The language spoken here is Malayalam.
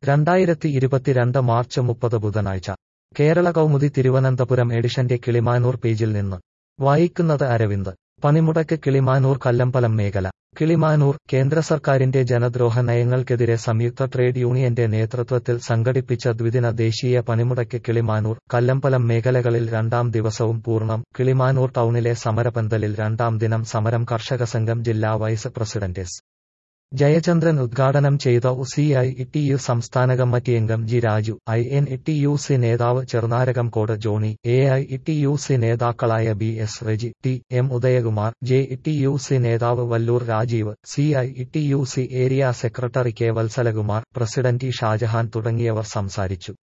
രണ്ടായിരത്തി ഇരുപത്തിരണ്ട് മാർച്ച് മുപ്പത് ബുധനാഴ്ച കേരള കൗമുദി തിരുവനന്തപുരം എഡിഷന്റെ കിളിമാനൂർ പേജിൽ നിന്ന് വായിക്കുന്നത് അരവിന്ദ് പണിമുടക്ക് കിളിമാനൂർ കല്ലമ്പലം മേഖല കിളിമാനൂർ കേന്ദ്ര സർക്കാരിന്റെ ജനദ്രോഹ നയങ്ങൾക്കെതിരെ സംയുക്ത ട്രേഡ് യൂണിയന്റെ നേതൃത്വത്തിൽ സംഘടിപ്പിച്ച ദ്വിദിന ദേശീയ പണിമുടക്ക് കിളിമാനൂർ കല്ലമ്പലം മേഖലകളിൽ രണ്ടാം ദിവസവും പൂർണ്ണം കിളിമാനൂർ ടൗണിലെ സമരപന്തലിൽ രണ്ടാം ദിനം സമരം കർഷക സംഘം ജില്ലാ വൈസ് പ്രസിഡന്റ് എസ് ജയചന്ദ്രൻ ഉദ്ഘാടനം ചെയ്ത സി ഐ ടി യു സംസ്ഥാന കമ്മിറ്റി അംഗം G Raju I N T U C നേതാവ് Cherunarakamkode Johnny A I T U C നേതാക്കളായ B S Reji T M Udayakumar J T U C നേതാവ് Vallur Rajeev C I T U C area secretary K Vatsalakumar president E Shajahan തുടങ്ങിയവർ സംസാരിച്ചു